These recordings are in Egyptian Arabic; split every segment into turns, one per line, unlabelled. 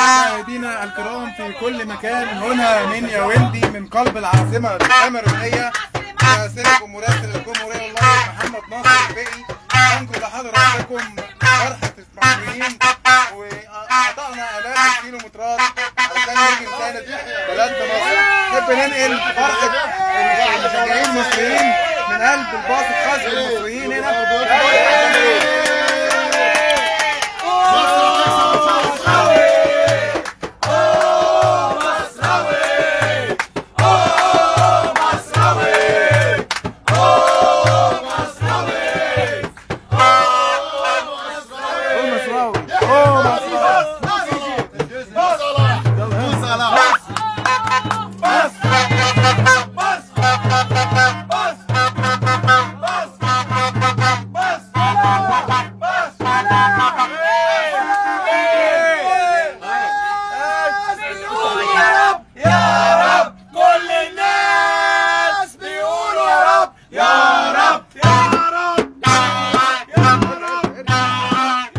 مشاهدينا الكرام في كل مكان هنا من ياوندي من قلب العاصمة الكاميرونية مراسلكم مراسل الجمهورية الله محمد ناصر الباقي أنقل لحضراتكم فرحة المصريين وقطعنا آلاف الكيلومترات علشان نيجي نساند بلدنا مصر نحب ننقل فرحة المشجعين المصريين من قلب الباص الخاص بالمصريين هنا قول مصراوي قول مصراوي
كل الناس بيقولوا يا رب يا رب يا رب يا رب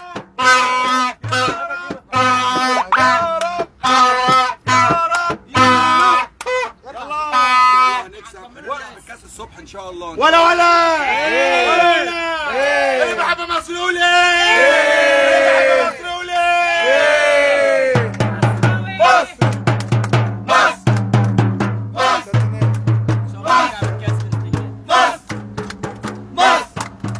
كاس الصبح ان شاء الله
ولا ولا ولا ولا ايه بحب مصر يقول ايه بحب مصر يقول ايه بص بص بص بص بص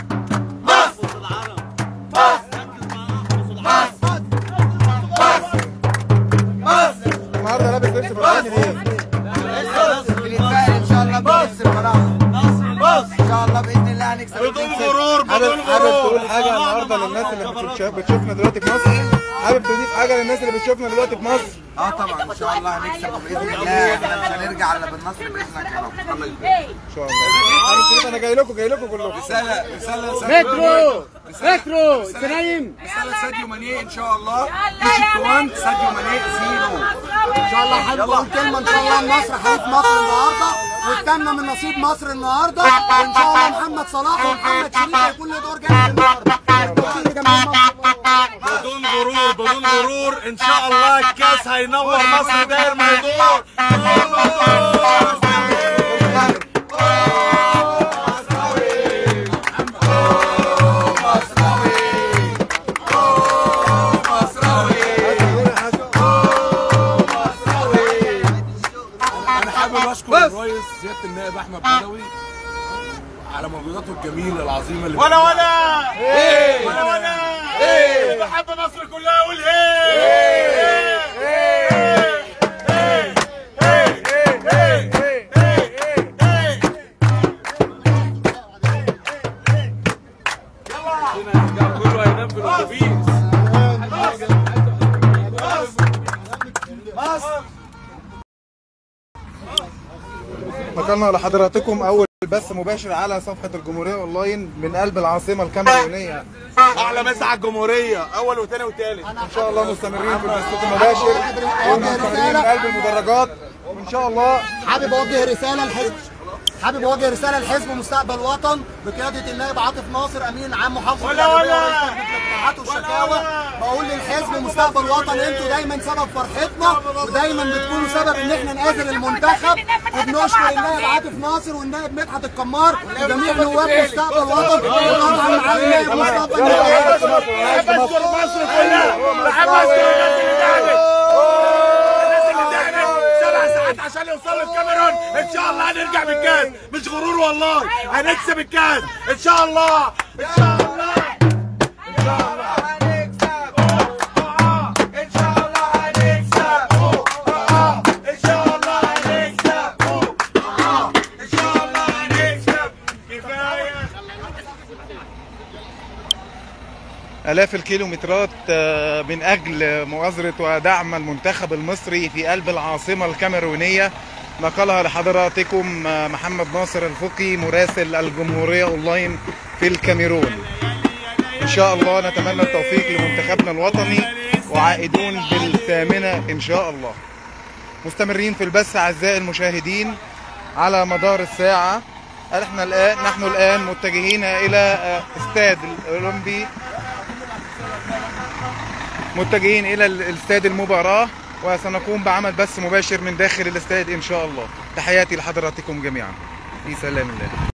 النهارده لابس لبس برتقالي ليه؟
بنتفائل ان شاء الله بنفس الفراغ ان شاء الله باذن الله هنكسب
بدون غرور
حابب
بدون
حابب
غرور
تقول حاجه النهارده للناس اللي بتشوف- بتشوفنا دلوقتي في مصر حابب تضيف حاجه للناس اللي بتشوفنا دلوقتي في مصر
اه طبعا ان شاء الله هنكسب باذن الله احنا مش هنرجع الا بالنصر باذنك يا رب
ان شاء الله حابب تضيف انا جاي لكم جاي لكم كلكم
رساله رساله
مترو مترو انت نايم
رساله ساديو ماني ان شاء الله ايجيبت 1 ساديو ماني زيرو
ان شاء الله حابب اقول كلمه ان شاء الله النصر حليف مصر النهارده والتامنه من نصيب مصر النهارده وان شاء الله محمد صلاح ومحمد شريف هيكون له دور جامد النهارده التوفيق لجميع مصر
بدون غرور بدون غرور ان شاء الله الكاس هينور مصر داير ما يدور
انا حابب اشكر الرئيس سياده النائب احمد بدوي على مجهوداته الجميله العظيمه اللي
ولا ولا ايه ولا ولا ايه بحب مصر كلها اقول ايه ايه ايه ايه ايه ايه ايه كله هينام في الاتوبيس
نقلنا لحضراتكم اول بث مباشر على صفحه الجمهوريه اونلاين من قلب العاصمه الكاميرونيه
احلى مسا على الجمهوريه اول وثاني وثالث
ان شاء الله مستمرين في البث المباشر ومستمرين من قلب المدرجات وان شاء الله
حابب اوجه رساله لحزب حابب اوجه رساله لحزب مستقبل وطن بقياده النائب عاطف ناصر امين عام محافظه
ولا
الغربية
ولا.
ورئيس لجنه الاقتراحات والشكاوى بقول للحزب مستقبل وطن انتوا دايما سبب فرحتنا ودايما بتكونوا سبب ان احنا نآزر المنتخب وبنشكر النائب عاطف ناصر والنائب مدحت القمار وجميع نواب مستقبل وطن وطبعا معالي النائب مصطفى النائب
بحب اشكر مصر كلها بحب اشكر الناس اللي دعمت الناس اللي دعمت سبع ساعات عشان يوصلوا الكاميرون ان شاء الله هنرجع بالكاس مش غرور والله هنكسب الكاس ان شاء الله ان شاء الله ان شاء الله هنكسب ان شاء الله هنكسب ان شاء الله هنكسب ان شاء الله هنكسب كفايه
آلاف الكيلومترات آه، من أجل مؤازرة ودعم المنتخب المصري في قلب العاصمة الكاميرونية نقلها لحضراتكم آه، محمد ناصر الفقي مراسل الجمهورية أونلاين في الكاميرون إن شاء الله نتمنى التوفيق لمنتخبنا الوطني وعائدون بالثامنة إن شاء الله مستمرين في البث أعزائي المشاهدين على مدار الساعة احنا الآن نحن الآن متجهين إلى آه، استاد الأولمبي متجهين الى الاستاد المباراه وسنقوم بعمل بث مباشر من داخل الاستاد ان شاء الله تحياتي لحضراتكم جميعا في سلام الله